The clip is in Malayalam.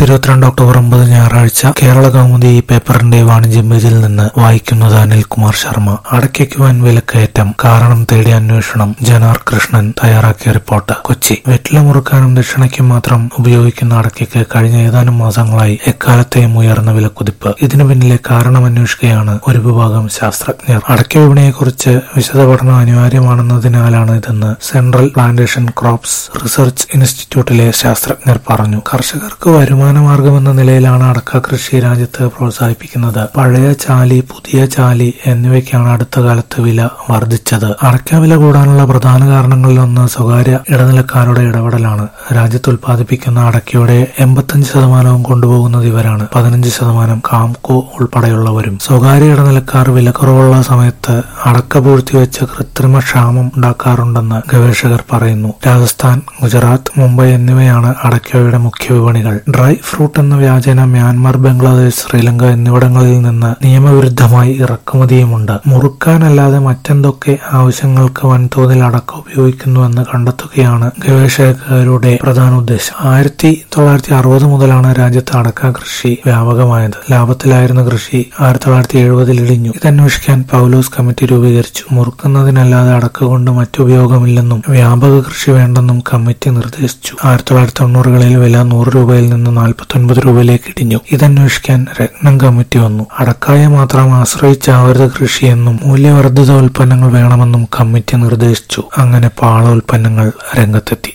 ഇരുപത്തിരണ്ട് ഒക്ടോബർ ഒമ്പത് ഞായറാഴ്ച കേരള കൗമുദി ഈ പേപ്പറിന്റെ വാണിജ്യം പേജിൽ നിന്ന് വായിക്കുന്നത് അനിൽകുമാർ ശർമ്മ അടയ്ക്കയ്ക്ക് വൻ വിലക്കയറ്റം കാരണം തേടി അന്വേഷണം ജനാർ കൃഷ്ണൻ തയ്യാറാക്കിയ റിപ്പോർട്ട് കൊച്ചി വെറ്റില മുറുക്കാനും ദക്ഷിണയ്ക്കും മാത്രം ഉപയോഗിക്കുന്ന അടയ്ക്കയ്ക്ക് കഴിഞ്ഞ ഏതാനും മാസങ്ങളായി എക്കാലത്തെയും ഉയർന്ന വിലക്കുതിപ്പ് ഇതിനു പിന്നിലെ കാരണം അന്വേഷിക്കുകയാണ് ഒരു വിഭാഗം ശാസ്ത്രജ്ഞർ അടയ്ക്ക വിപണിയെക്കുറിച്ച് വിശദ പഠനം അനിവാര്യമാണെന്നതിനാലാണ് ഇതെന്ന് സെൻട്രൽ പ്ലാന്റേഷൻ ക്രോപ്സ് റിസർച്ച് ഇൻസ്റ്റിറ്റ്യൂട്ടിലെ ശാസ്ത്രജ്ഞർ പറഞ്ഞു കർഷകർക്ക് വരുമാന മാർഗമെന്ന നിലയിലാണ് അടക്ക കൃഷി രാജ്യത്ത് പ്രോത്സാഹിപ്പിക്കുന്നത് പഴയ ചാലി പുതിയ ചാലി എന്നിവയ്ക്കാണ് അടുത്ത കാലത്ത് വില വർദ്ധിച്ചത് അടക്ക വില കൂടാനുള്ള പ്രധാന കാരണങ്ങളിലൊന്ന് സ്വകാര്യ ഇടനിലക്കാരുടെ ഇടപെടലാണ് രാജ്യത്ത് ഉൽപ്പാദിപ്പിക്കുന്ന അടക്കയുടെ എൺപത്തഞ്ച് ശതമാനവും കൊണ്ടുപോകുന്നത് ഇവരാണ് പതിനഞ്ച് ശതമാനം കാംകോ ഉൾപ്പെടെയുള്ളവരും സ്വകാര്യ ഇടനിലക്കാർ വിലക്കുറവുള്ള സമയത്ത് അടക്ക പൂഴ്ത്തിവെച്ച് കൃത്രിമ ക്ഷാമം ഉണ്ടാക്കാറുണ്ടെന്ന് ഗവേഷകർ പറയുന്നു രാജസ്ഥാൻ ഗുജറാത്ത് മുംബൈ എന്നിവയാണ് അടക്കയുടെ മുഖ്യ വിപണികൾ ഡ്രൈ ഫ്രൂട്ട് എന്ന വ്യാജേന മ്യാൻമാർ ബംഗ്ലാദേശ് ശ്രീലങ്ക എന്നിവിടങ്ങളിൽ നിന്ന് നിയമവിരുദ്ധമായി ഇറക്കുമതിയുമുണ്ട് മുറുക്കാനല്ലാതെ മറ്റെന്തൊക്കെ ആവശ്യങ്ങൾക്ക് വൻതോതിൽ അടക്ക ഉപയോഗിക്കുന്നുവെന്ന് കണ്ടെത്തുകയാണ് ഗവേഷകരുടെ പ്രധാന ഉദ്ദേശം ആയിരത്തി തൊള്ളായിരത്തി അറുപത് മുതലാണ് രാജ്യത്ത് അടക്ക കൃഷി വ്യാപകമായത് ലാഭത്തിലായിരുന്ന കൃഷി ആയിരത്തി തൊള്ളായിരത്തി എഴുപതിൽ ഇടിഞ്ഞു ഇതന്വേഷിക്കാൻ പൗലോസ് കമ്മിറ്റി രൂപീകരിച്ചു മുറുക്കുന്നതിനല്ലാതെ അടക്ക കൊണ്ട് മറ്റുപയോഗമില്ലെന്നും വ്യാപക കൃഷി വേണ്ടെന്നും കമ്മിറ്റി നിർദ്ദേശിച്ചു ആയിരത്തി തൊള്ളായിരത്തി തൊണ്ണൂറുകളിൽ വില നൂറ് രൂപയിൽ നിന്ന് നാൽപ്പത്തൊൻപത് രൂപയിലേക്ക് ഇടിഞ്ഞു ഇതന്വേഷിക്കാൻ രത്നം കമ്മിറ്റി വന്നു അടക്കായെ മാത്രം ആശ്രയിച്ചാവരുത് കൃഷിയെന്നും മൂല്യവർദ്ധിത ഉൽപ്പന്നങ്ങൾ വേണമെന്നും കമ്മിറ്റി നിർദ്ദേശിച്ചു അങ്ങനെ പാള ഉൽപ്പന്നങ്ങൾ രംഗത്തെത്തി